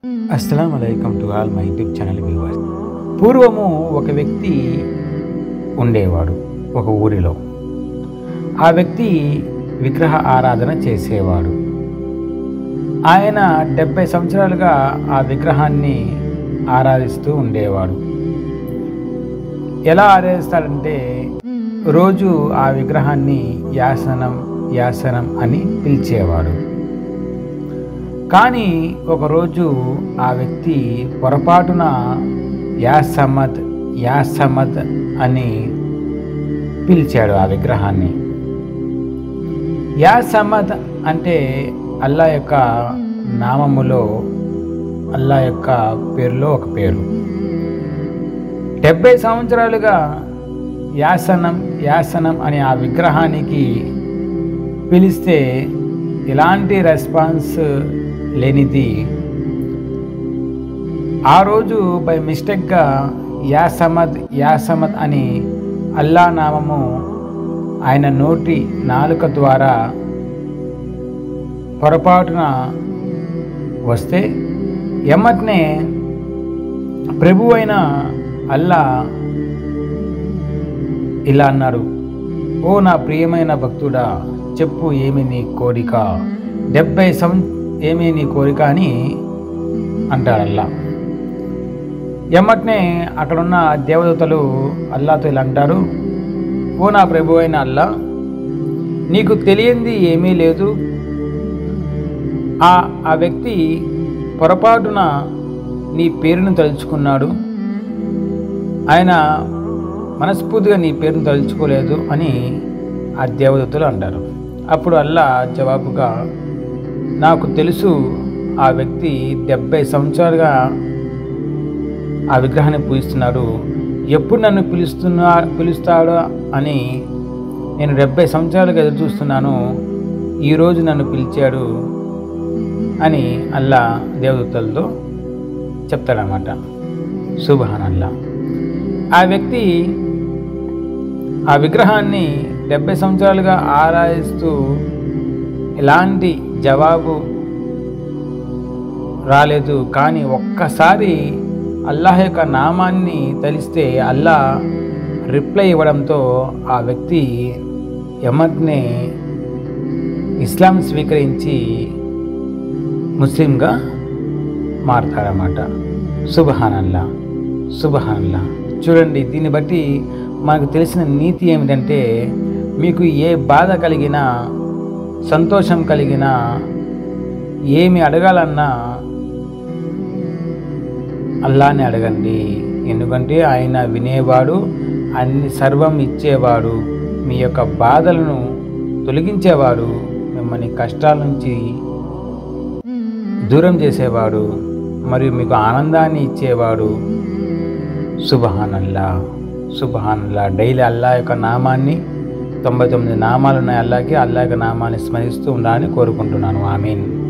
అస్సలం అయికం to all my YouTube channel viewers పూర్వము ఒక వ్యక్తి ఉండేవాడు ఒక ఊరిలో ఆ వ్యక్తి విగ్రహ ఆరాధన చేసేవాడు ఆయన డెబ్బై సంవత్సరాలుగా ఆ విగ్రహాన్ని ఆరాధిస్తూ ఉండేవాడు ఎలా ఆరాధిస్తాడంటే రోజు ఆ విగ్రహాన్ని యాసనం యాసనం అని పిలిచేవాడు కానీ ఒకరోజు ఆ వ్యక్తి పొరపాటున యాసమద్ యాసమద్ అని పిలిచాడు ఆ విగ్రహాన్ని యాసమద్ అంటే అల్లా యొక్క నామములో అల్లా యొక్క పేరులో ఒక పేరు డెబ్బై సంవత్సరాలుగా యాసనం యాసనం అనే ఆ విగ్రహానికి పిలిస్తే ఎలాంటి రెస్పాన్స్ లేనిది ఆ రోజు బై మిస్టేక్గా యాసమద్ యాసమద్ అని అల్లా నామము ఆయన నోటి నాలుక ద్వారా పొరపాటున వస్తే ఎమ్మటనే ప్రభు అయిన అల్లా ఇలా అన్నారు ఓ నా ప్రియమైన భక్తుడా చెప్పు ఏమి నీ కోరిక డెబ్బై సం ఏమి నీ కోరిక అని అంటారు అల్లా ఎమ్మటనే అక్కడున్న దేవదూతలు అల్లాతో ఇలా అంటారు ఓ నా ప్రభు అయిన అల్లా నీకు తెలియంది ఏమీ లేదు ఆ ఆ వ్యక్తి పొరపాటున నీ పేరును తలుచుకున్నాడు ఆయన మనస్ఫూర్తిగా నీ పేరును తలుచుకోలేదు అని ఆ దేవదూతలు అంటారు అప్పుడు అల్లా జవాబుగా నాకు తెలుసు ఆ వ్యక్తి డెబ్బై సంవత్సరాలుగా ఆ విగ్రహాన్ని పూజిస్తున్నాడు ఎప్పుడు నన్ను పిలుస్తున్నా పిలుస్తాడో అని నేను డెబ్బై సంవత్సరాలుగా ఎదురు చూస్తున్నాను ఈరోజు నన్ను పిలిచాడు అని అల్లా దేవదూతలతో చెప్తాడనమాట సుబహాన్ అల్లా ఆ వ్యక్తి ఆ విగ్రహాన్ని డెబ్బై సంవత్సరాలుగా ఆరాధిస్తూ ఎలాంటి జవాబు రాలేదు కానీ ఒక్కసారి అల్లాహ్ యొక్క నామాన్ని తలిస్తే అల్లా రిప్లై ఇవ్వడంతో ఆ వ్యక్తి ఎమ్మటినే ఇస్లాం స్వీకరించి ముస్లింగా మారతాడనమాట సుబహానల్లా సుబహానల్లా చూడండి దీన్ని బట్టి మనకు తెలిసిన నీతి ఏమిటంటే మీకు ఏ బాధ కలిగినా సంతోషం కలిగినా ఏమి అడగాలన్నా అల్లాని అడగండి ఎందుకంటే ఆయన వినేవాడు అన్ని సర్వం ఇచ్చేవాడు మీ యొక్క బాధలను తొలగించేవాడు మిమ్మల్ని కష్టాల నుంచి దూరం చేసేవాడు మరియు మీకు ఆనందాన్ని ఇచ్చేవాడు సుబహానల్లా సుబహానల్లా డైలీ అల్లా యొక్క నామాన్ని తొంభై తొమ్మిది నామాలు ఉన్నాయి అల్లాకి అల్లా యొక్క నామాన్ని స్మరిస్తూ ఉండాలని కోరుకుంటున్నాను ఆమీన్